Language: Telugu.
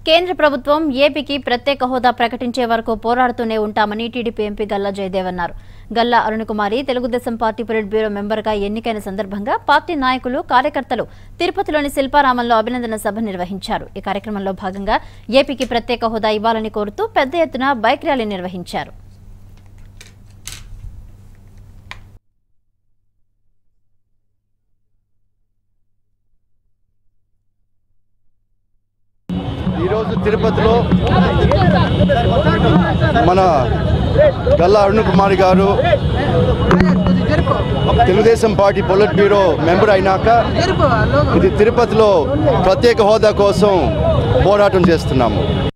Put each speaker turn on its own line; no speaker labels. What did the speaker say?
కేంద్ర ప్రభుత్వం ఏపీకి ప్రత్యేక హోదా ప్రకటించే వరకు పోరాడుతూనే ఉంటామని టీడీపీ ఎంపీ గల్లా జయదేవ్ అన్నారు Galla Arunakumari Telugu Desam party politburo మెంబర్గా ఎన్నికైన సందర్భంగా పార్టీ నాయకులు కార్యకర్తలు తిరుపతిలోని శిల్పారామంలో అభినందన సభ నిర్వహించారు ఈ కార్యక్రమంలో భాగంగా ఏపీకి ప్రత్యేక హోదా ఇవ్వాలని కోరుతూ పెద్ద ఎత్తున బైక్ ర్యాలీ నిర్వహించారు
ఈరోజు తిరుపతిలో మన గల్లా అరుణ్ కుమార్ గారు Telugu Desam party politburo member అయినాక ఇది తిరుపతిలో ప్రత్యేక హోదా కోసం పోరాటం చేస్తున్నాము